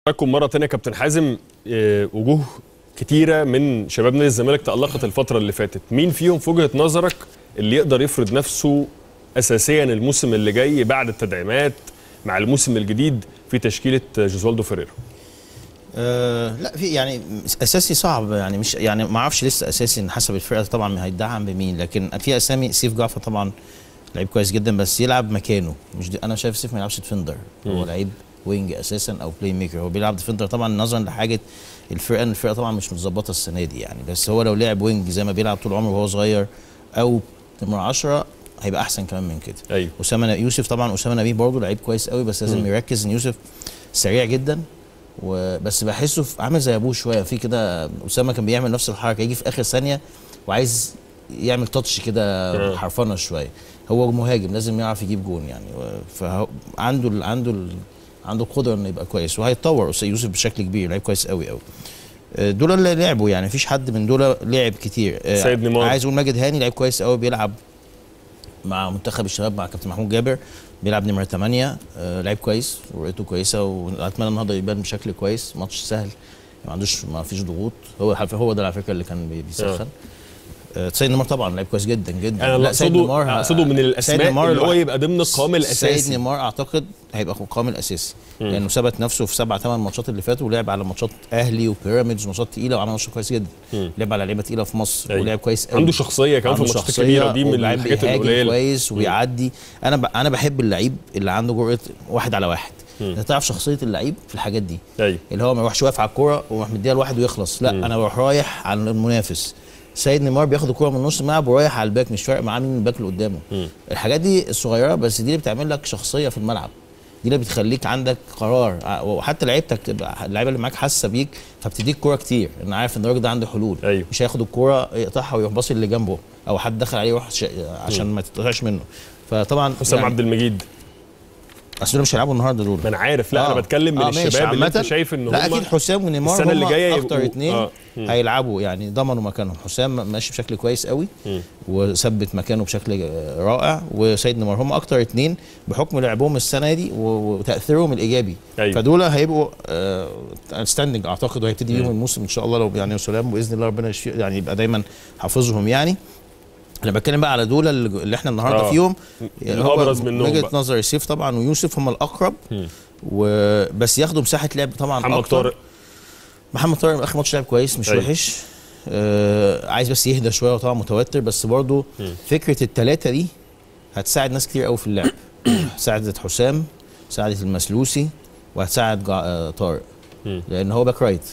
معاكم مره تانية كابتن حازم آه، وجوه كتيره من شباب نادي الزمالك تالقت الفتره اللي فاتت مين فيهم في وجهه نظرك اللي يقدر يفرض نفسه اساسيا الموسم اللي جاي بعد التدعيمات مع الموسم الجديد في تشكيله جوزوالدو فيريرا أه لا في يعني اساسي صعب يعني مش يعني ما اعرفش لسه اساسي حسب الفرقه طبعا هيدعم بمين لكن في اسامي سيف جعفر طبعا لعيب كويس جدا بس يلعب مكانه مش دي انا شايف سيف ما يلعبش ديفندر هو لعيب وينج اساسا او بلاي ميكر هو بيلعب ديفندر طبعا نظرا لحاجه الفرقه ان الفرقه طبعا مش متظبطه السنه دي يعني بس هو لو لعب وينج زي ما بيلعب طول عمره وهو صغير او نمره 10 هيبقى احسن كمان من كده ايوه اسامه يوسف طبعا اسامه نبيه برضه لعيب كويس قوي بس لازم مم. يركز ان يوسف سريع جدا وبس بحسه في- عامل زي ابوه شويه في كده اسامه كان بيعمل نفس الحركه يجي في اخر ثانيه وعايز يعمل تاتش كده آه. حرفنه شويه هو مهاجم لازم يعرف يجيب جون يعني فعنده ال عنده ال عنده القدره انه يبقى كويس وهيتطور أستاذ يوسف بشكل كبير لعيب كويس قوي قوي آه، دول اللي لعبوا يعني مفيش حد من دول لعب كتير آه، سيد نيمار. عايز اقول ماجد هاني لعيب كويس قوي بيلعب مع منتخب الشباب مع كابتن محمود جابر بيلعب نمرة 8 آه لعيب كويس ورؤيته كويسة واتمنى النهارده يبان بشكل كويس ماتش سهل ما عندوش ما فيش ضغوط هو هو ده على فكرة اللي كان بي- بيسخن آه سيد نيمار طبعا لعيب كويس جدا جدا انا اللي سيد اقصده نيمار ه- اقصده من سيد الاسماء نيمار اللي هو الواحد- يبقى ضمن القوام سيد الاساسي نيمار اعتقد هيبقى في القائم الاساسي مم. لانه ثبت نفسه في سبع ثمان ماتشات اللي فاتوا ولعب على ماتشات اهلي وبيراميدز ماتشات تقيله وعمل ماتش كويس جدا مم. لعب على لعيبه تقيله في مصر أيوة. ولعب كويس قوي عنده شخصيه كمان في عنده الماتشات شخصية الكبيره دي من ولاعب الحاجات بيهاجم القليله كويس وبيعدي انا ب... انا بحب اللعيب اللي عنده جرأه واحد على واحد مم. انت تعرف شخصيه اللعيب في الحاجات دي ايوه اللي هو ما يروحش واقف على الكوره ويروح مديها لواحد ويخلص لا مم. انا بروح رايح على المنافس سيد نيمار بياخد الكوره من نص الملعب ورايح على الباك مش فارق معاه مين الباك اللي قدامه مم. الحاجات دي الصغيره بس دي اللي بتعمل لك شخصيه في الملعب دي اللي بتخليك عندك قرار ع- وحتى لعيبتك تبقى اللعيبه اللي معاك حاسه بيك فبتديك كوره كتير ان عارف ان الراجل ده عنده حلول أيوة. مش هياخد الكوره يقطعها ويروح باصي اللي جنبه او حد دخل عليه يروح ش... عشان ما تتقطعش منه فطبعا حسام عبد المجيد اصل دول مش هيلعبوا النهارده دول ما انا عارف لا آه. انا بتكلم من آه، ماشي. الشباب اللي انت عامةً شايف ان لا هم اكيد حسام ونيمار السنة اللي هم جاية اكتر يبقوا- اتنين آه. مم. هيلعبوا يعني ضمنوا مكانهم حسام ماشي بشكل كويس قوي مم. وثبت مكانه بشكل آه، رائع وسيد نيمار هم اكتر اتنين بحكم لعبهم السنه دي و- وتاثيرهم الايجابي أيوة. فدول هيبقوا ستاندنج اعتقد وهيبتدي مم. بيهم الموسم ان شاء الله لو يعني وسلام باذن الله ربنا يشفي يعني يبقى دايما حافظهم يعني انا بتكلم بقى على دول اللي اللي احنا النهارده آه. فيهم الأبرز منهم وجهه بقى. نظري سيف طبعا ويوسف هم الاقرب مم. وبس ياخدوا مساحه لعب طبعا محمد أكتر. طارق محمد طارق اخر ماتش لعب كويس مش أيوة. وحش آه عايز بس يهدى شويه وطبعا متوتر بس برضه مم. فكره الثلاثه دي هتساعد ناس كتير قوي في اللعب ساعدت حسام ساعدت المسلوسي وهتساعد جع... آه طارق مم. لان هو باك رايت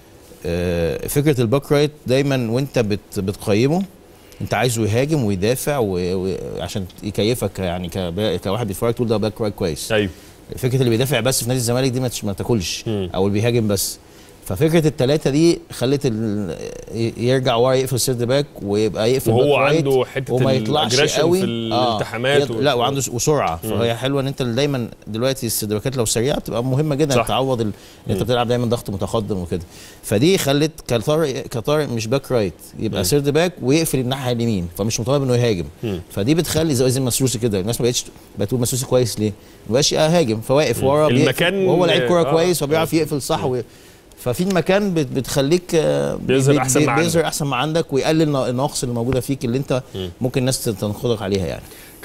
آه فكره الباك رايت دايما وانت بت... بتقيمه انت عايزه يهاجم ويدافع وعشان و... عشان يكيفك يعني كبا... كواحد بيتفرج تقول ده باك رايت كويس ايوه فكره اللي بيدافع بس في نادي الزمالك دي ما تش- ما تاكلش مم. او اللي بيهاجم بس ففكره الثلاثه دي خلت ال... ي- يرجع ورا يقفل سيرد باك ويبقى يقفل وهو باك رايت عنده حته وما يطلعش الأجريشن قوي في الالتحامات يط- لا وعنده س- وسرعه فهي حلوه ان انت دايما دلوقتي السيرد باكات لو سريعه بتبقى مهمه جدا صح. تعوض ال... ان انت مم. بتلعب دايما ضغط متقدم وكده فدي خلت كطارق كطارق مش باك رايت يبقى مم. سيرد باك ويقفل الناحيه اليمين فمش مطالب انه يهاجم مم. فدي بتخلي زي زي مسلوسي كده الناس ما بقتش بتقول مسلوسي كويس ليه؟ ما بقاش هاجم فواقف ورا بيقفل. المكان- وهو لعيب كوره آه. كويس وبيعرف يقفل صح و... ففي المكان بت- بتخليك آه، بي- بيظهر بي- أحسن ما بيظهر عندك. احسن ما عندك ويقلل النواقص اللي موجوده فيك اللي انت مم. ممكن الناس تنقدك عليها يعني